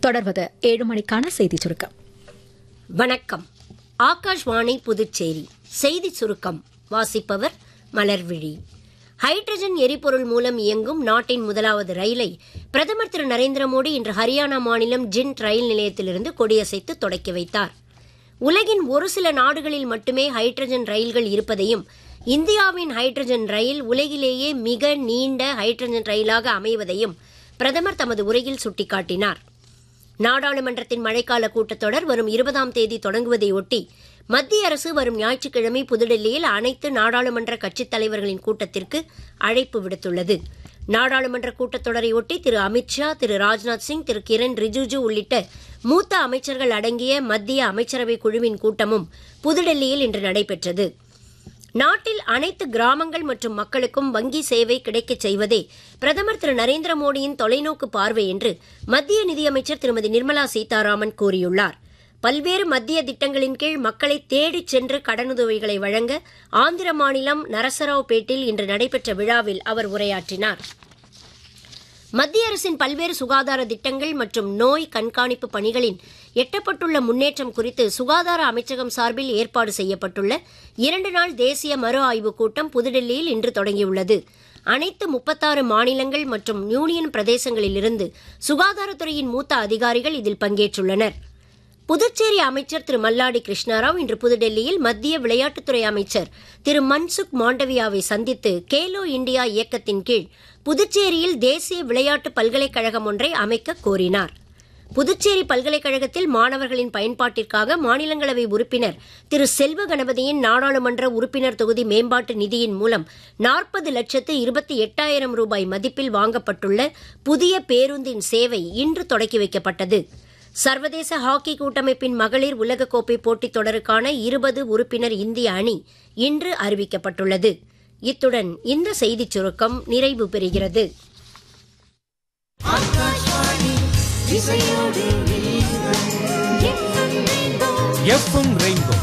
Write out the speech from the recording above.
தொடர்வது ஏழு மணிக்கான செய்தி சுருக்கம் வணக்கம் ஆகாஷ்வாணி புதுச்சேரி செய்தி சுருக்கம் வாசிப்பவர் மலர்விழி ஹைட்ரஜன் எரிபொருள் மூலம் இயங்கும் நாட்டின் முதலாவது ரயிலை பிரதமர் திரு நரேந்திர மோடி இன்று ஹரியானா மாநிலம் ஜிண்ட் ரயில் நிலையத்திலிருந்து கொடியசைத்து தொடக்கி வைத்தார் உலகின் ஒரு சில நாடுகளில் மட்டுமே ஹைட்ரஜன் ரயில்கள் இருப்பதையும் இந்தியாவின் ஹைட்ரஜன் ரயில் உலகிலேயே மிக நீண்ட ஹைட்ரஜன் ரயிலாக அமைவதையும் பிரதமர் தமது உரையில் சுட்டிக்காட்டினார் நாடாளுமன்றத்தின் மழைக்கால கூட்டத்தொடர் வரும் இருபதாம் தேதி தொடங்குவதையொட்டி மத்திய அரசு வரும் ஞாயிற்றுக்கிழமை புதுடெல்லியில் அனைத்து நாடாளுமன்ற கட்சித் தலைவர்களின் கூட்டத்திற்கு அழைப்பு விடுத்துள்ளது நாடாளுமன்ற கூட்டத்தொடரையொட்டி திரு அமித்ஷா திரு ராஜ்நாத் சிங் திரு கிரண் ரிஜிஜு உள்ளிட்ட மூத்த அமைச்சர்கள் அடங்கிய மத்திய அமைச்சரவை குழுவின் கூட்டமும் புதுடெல்லியில் இன்று நடைபெற்றது நாட்டில் அனைத்து கிராமங்கள் மற்றும் மக்களுக்கும் வங்கி சேவை கிடைக்கச் செய்வதே பிரதமர் திரு நரேந்திர மோடியின் தொலைநோக்கு பார்வை என்று மத்திய நிதியமைச்சர் திருமதி நிர்மலா சீதாராமன் கூறியுள்ளார் பல்வேறு மத்திய திட்டங்களின் கீழ் மக்களை தேடிச் சென்று கடனுதவிகளை வழங்க ஆந்திர மாநிலம் நரசராவ்பேட்டில் இன்று நடைபெற்ற விழாவில் அவர் உரையாற்றினார் மத்திய அரசின் பல்வேறு சுகாதார திட்டங்கள் மற்றும் நோய் கண்காணிப்பு பணிகளின் எட்டப்பட்டுள்ள முன்னேற்றம் குறித்து சுகாதார அமைச்சகம் சார்பில் ஏற்பாடு செய்யப்பட்டுள்ள இரண்டு நாள் தேசிய மறு ஆய்வுக் கூட்டம் புதுடெல்லியில் இன்று தொடங்கியுள்ளது அனைத்து முப்பத்தாறு மாநிலங்கள் மற்றும் யூனியன் பிரதேசங்களிலிருந்து சுகாதாரத்துறையின் மூத்த அதிகாரிகள் இதில் பங்கேற்றுள்ளனர் புதுச்சேரி அமைச்சர் திரு மல்லாடி கிருஷ்ணாராவ் இன்று புதுடெல்லியில் மத்திய விளையாட்டுத்துறை அமைச்சர் திரு மன்சுக் மாண்டவியாவை சந்தித்து கேலோ இந்தியா இயக்கத்தின் கீழ் புதுச்சேரியில் தேசிய விளையாட்டு பல்கலைக்கழகம் ஒன்றை அமைக்க கோரினார் புதுச்சேரி பல்கலைக்கழகத்தில் மாணவர்களின் பயன்பாட்டிற்காக மாநிலங்களவை உறுப்பினர் திரு செல்வ கணபதியின் நாடாளுமன்ற உறுப்பினர் தொகுதி மேம்பாட்டு நிதியின் மூலம் நாற்பது லட்சத்து இருபத்தி எட்டாயிரம் ரூபாய் மதிப்பில் வாங்கப்பட்டுள்ள புதிய பேருந்தின் சேவை இன்று தொடக்கி வைக்கப்பட்டது சர்வதேச ஹாக்கி கூட்டமைப்பின் மகளிர் உலகக்கோப்பை போட்டித் தொடருக்கான இருபது உறுப்பினர் இந்திய அணி இன்று அறிவிக்கப்பட்டுள்ளது இத்துடன் இந்த செய்திச் சுருக்கம் நிறைவு பெறுகிறது எஃப்எம் ரெயின்போ